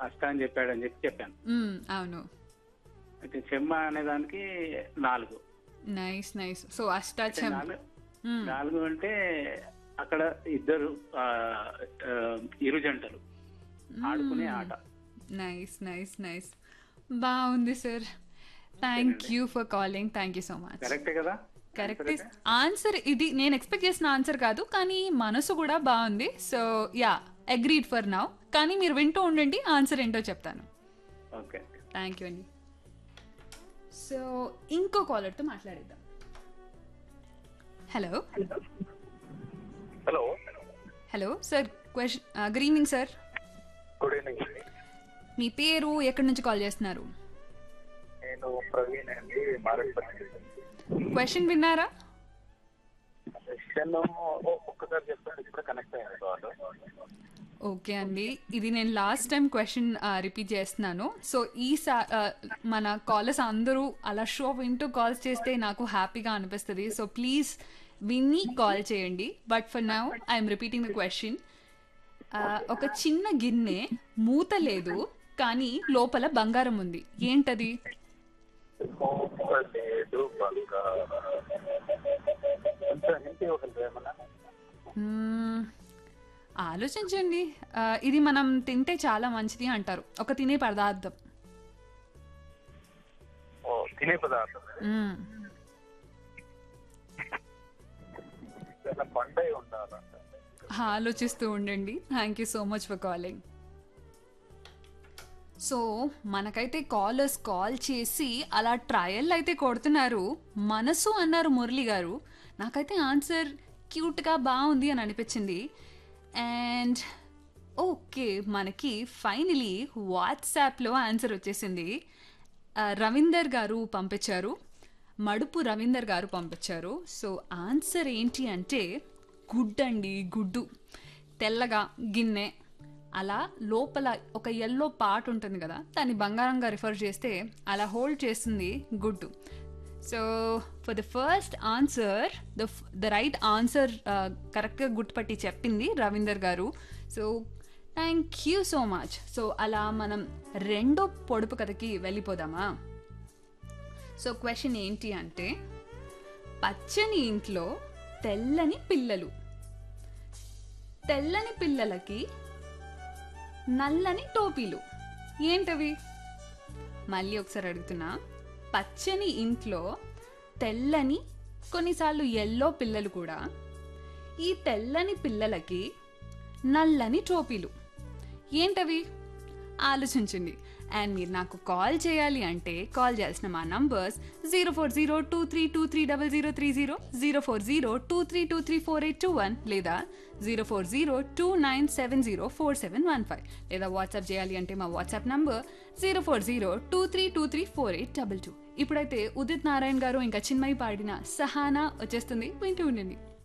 అష్ట అని చెప్పాడు అని చెప్పి చెప్పాను మ్మ్, అవును అయితే చెమ్మ అనే దానికి నాలుగు నైస్ నైస్ సో అయితే అష్టాచం నాలుగు మ్మ్. నాలుగు అంటే అక్కడ ఇద్దరు ఆ, ఆ, ఇరు జంటలు ఆడుకునే ఆట నైస్ నైస్ నైస్ బాగుంది sir thank you for calling thank you so much కరెక్టే కదా కరెక్ట్ ఆన్సర్ ఇది నేను ఎక్స్పెక్ట్ చేసిన ఆన్సర్ కాదు కానీ మనసు కూడా బాగుంది so ya agreed for now కానీ మీరు వింటూ ఉండండి ఆన్సర్ ఏంటో చెప్తాను ఓకే థ్యాంక్ యూ అండి సో ఇంకో కాలర్తో మాట్లాడేద్దాం hello hello hello sir question good evening sir good evening మీ పేరు ఎక్కడి నుంచి కాల్ చేస్తున్నారు నేను ప్రవీణ్ అండి మారేడుపల్లి క్వశ్చన్ విన్నారా క్వశ్చన్ ఒక్కసారి చెప్తాను ఇప్పుడే కనెక్ట్ అయ్యాను కాల్ ఓకే అండి ఇది నేను లాస్ట్ టైం క్వశ్చన్ రిపీట్ చేస్తున్నాను సో ఈ సా- ఆ, మన కాలర్స్ అందరూ అలా షో వింటూ కాల్స్ చేస్తే నాకు హ్యాపీగా అనిపిస్తుంది సో ప్లీజ్ విని కాల్ చేయండి but for now I'm repeating the question ఒక చిన్న గిన్నె మూత లేదు కానీ లోపల బంగారం ఉంది ఏంటది లేదు బాగా కొంచెం హింట్ ఇవ్వగలరు ఏమన్నా మ్మ్. ఆలోచించండి ఆ, ఇది మనం తింటే చాలా మంచిది అంటారు ఒక తినే పదార్థం ఓ తినే పదార్థం మ్మ్. ఏదైనా పండగ ఉండాలంట ఆలోచిస్తూ ఉండండి thank you so much for calling so మనకైతే కాలర్స్ కాల్ చేసి అలా ట్రయల్ అయితే కొడుతున్నారు మనసు అన్నారు మురళి గారు నాకైతే ఆన్సర్ క్యూట్గా బాగుంది అని అనిపించింది అండ్ ఓకే మనకి ఫైనలీ వాట్సాప్లో ఆన్సర్ వచ్చేసింది ఆ, రవీందర్ గారు పంపించారు మడుపు రవీందర్ గారు పంపించారు సో ఆన్సర్ ఏంటి అంటే గుడ్ అండి గుడ్డు తెల్లగా గిన్నె అలా లోపల ఒక ఎల్లో పార్ట్ ఉంటుంది కదా దాన్ని బంగారంగా రిఫర్ చేస్తే అలా హోల్డ్ చేస్తుంది గుడ్డు so for the first answer the the right answer కరెక్ట్గా గుర్తుపట్టి చెప్పింది రవీందర్ గారు so thank you so much so అలా మనం రెండో పొడుపు కథకి వెళ్ళిపోదామా సో క్వశ్చన్ ఏంటి అంటే పచ్చని ఇంట్లో తెల్లని పిల్లలు తెల్లని పిల్లలకి నల్లని టోపీలు ఏంటవి మళ్ళీ ఒకసారి అడుగుతున్నా పచ్చని ఇంట్లో తెల్లని కొన్నిసార్లు ఎల్లో పిల్లలు కూడా ఈ తెల్లని పిల్లలకి నల్లని టోపీలు ఏంటవి ఆలోచించండి అండ్ మీరు నాకు కాల్ చేయాలి అంటే కాల్ చేయాల్సిన మా numbers zero four zero two three two three double zero three zero zero four zero two three two three four eight two one లేదా zero four zero two nine seven zero four seven one five లేదా WhatsApp చేయాలి అంటే మా WhatsApp number zero four zero two three two three four eight double two ఇప్పుడైతే ఉదిత్ నారాయణ గారు ఇంకా చిన్మయి పాడిన సహానా వచ్చేస్తుంది వింటూ ఉండండి